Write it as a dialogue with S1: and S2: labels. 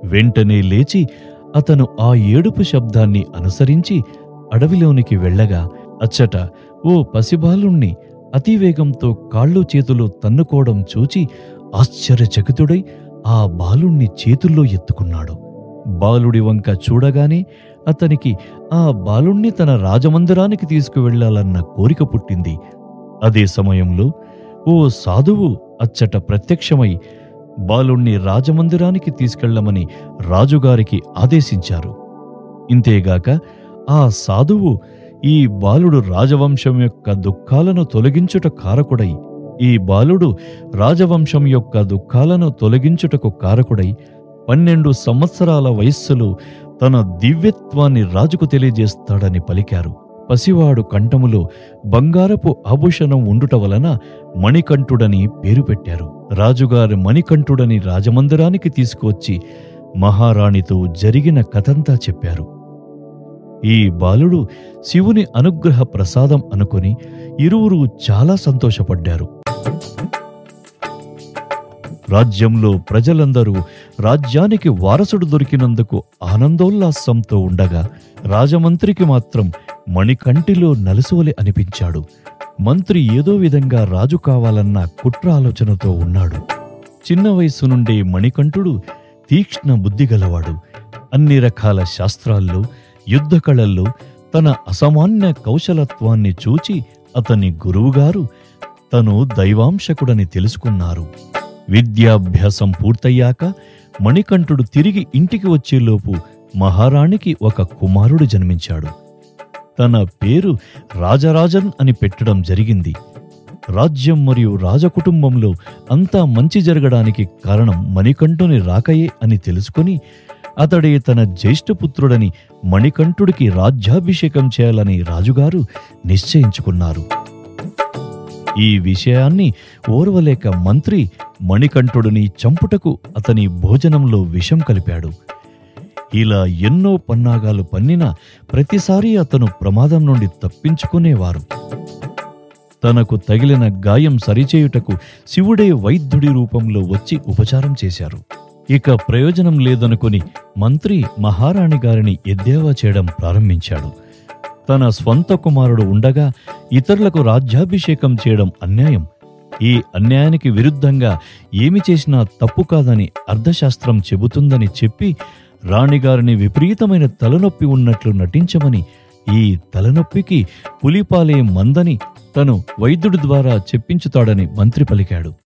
S1: వెంటనే లేచి అతను ఆ ఏడుపు శబ్దాన్ని అనుసరించి అడవిలోనికి వెళ్ళగా అచ్చట ఓ పసిబాలుణ్ణి అతివేగంతో కాళ్ళు చేతులు తన్నుకోవడం చూచి ఆశ్చర్యచకితుడై ఆ బాలుణ్ణి చేతుల్లో ఎత్తుకున్నాడు బాలుడి వంక చూడగానే అతనికి ఆ బాలుణ్ణి తన రాజమందిరానికి తీసుకువెళ్లాలన్న కోరిక పుట్టింది అదే సమయంలో ఓ సాధువు అచ్చట ప్రత్యక్షమై బాలుణ్ణి రాజమందిరానికి తీసుకెళ్లమని రాజుగారికి ఆదేశించారు ఇంతేగాక ఆ సాధువు ఈ బాలుడు రాజవంశం యొక్క దుఃఖాలను తొలగించుట కారకుడై ఈ బాలుడు రాజవంశం యొక్క దుఃఖాలను తొలగించుటకు కారకుడై పన్నెండు సంవత్సరాల వయస్సులో తన దివ్యత్వాన్ని రాజుకు తెలియజేస్తాడని పలికారు పసివాడు కంఠములో బంగారపు ఆభూషణం ఉండుట వలన మణికంఠుడని పేరు పెట్టారు రాజుగారు మణికంఠుడని రాజమందిరానికి తీసుకువచ్చి మహారాణితో జరిగిన కథంతా చెప్పారు ఈ బాలుడు శివుని అనుగ్రహ ప్రసాదం అనుకొని ఇరువురు చాలా సంతోషపడ్డారు రాజ్యంలో ప్రజలందరూ రాజ్యానికి వారసుడు దొరికినందుకు ఆనందోల్లాసంతో ఉండగా రాజమంత్రికి మాత్రం మణికంటిలో నలుసువలి అనిపించాడు మంత్రి ఏదో విధంగా రాజు కావాలన్న కుట్ర ఆలోచనతో ఉన్నాడు చిన్న వయస్సు నుండే మణికంఠుడు తీక్ష్ణ బుద్ధి గలవాడు అన్ని రకాల శాస్త్రాల్లో యుద్ధ కళల్లో తన అసామాన్య కౌశలత్వాన్ని చూచి అతని గురువుగారు తను దైవాంశకుడని తెలుసుకున్నారు విద్యాభ్యాసం పూర్తయ్యాక మణికంఠుడు తిరిగి ఇంటికి వచ్చేలోపు మహారాణికి ఒక కుమారుడు జన్మించాడు తన పేరు రాజరాజన్ అని పెట్టడం జరిగింది రాజ్యం మరియు రాజకుటుంబంలో అంతా మంచి జరగడానికి కారణం మణికంఠుని రాకయే అని తెలుసుకుని అతడే తన జ్యేష్ఠపుత్రుడని మణికంఠుడికి రాజ్యాభిషేకం చేయాలని రాజుగారు నిశ్చయించుకున్నారు ఈ విషయాన్ని ఓర్వలేక మంత్రి మణికంఠుడిని చంపుటకు అతని భోజనంలో విషం కలిపాడు ఇలా ఎన్నో పన్నాగాలు పన్నినా ప్రతిసారి అతను ప్రమాదం నుండి తప్పించుకునేవారు తనకు తగిలిన గాయం సరిచేయుటకు శివుడే వైద్యుడి రూపంలో వచ్చి ఉపచారం చేశారు ఇక ప్రయోజనం లేదనుకుని మంత్రి మహారాణి గారిని ఎద్దేవా చేయడం ప్రారంభించాడు తన స్వంత కుమారుడు ఉండగా ఇతరులకు రాజ్యాభిషేకం చేయడం అన్యాయం ఈ అన్యాయానికి విరుద్ధంగా ఏమి చేసినా తప్పు కాదని అర్థశాస్త్రం చెబుతుందని చెప్పి రాణిగారిని విపరీతమైన తలనొప్పి ఉన్నట్లు నటించమని ఈ తలనొప్పికి పులిపాలే మందని తను వైద్యుడి ద్వారా చెప్పించుతాడని మంత్రి పలికాడు